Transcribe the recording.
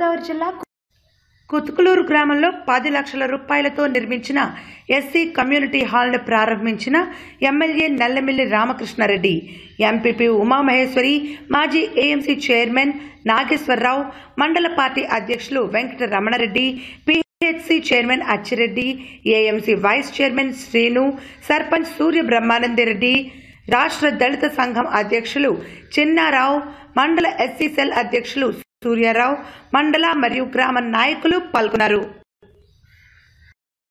తూర్పుగోదావరి జిల్లా కుతుకులూరు గ్రామంలో పది లక్షల రూపాయలతో నిర్మించిన ఎస్సీ కమ్యూనిటీ హాల్ను ప్రారంభించిన ఎమ్మెల్యే నల్లమిల్లి రామకృష్ణారెడ్డి ఎంపీపీ ఉమామహేశ్వరి మాజీ ఏఎంసీ చైర్మన్ నాగేశ్వరరావు మండల పార్టీ అధ్యక్షులు Venkata Ramana Reddy PHC chairman Achi Reddy AMC vice chairman Srinu sarpanch Surya Brahmananda Reddy రాష్ట్ర దళిత సంఘం అధ్యక్షులు చిన్నారావు మండల ఎస్సీ సెల్ అధ్యక్షులు సూర్యారావు మండల మరియు గ్రామ నాయకులు పాల్గొన్నారు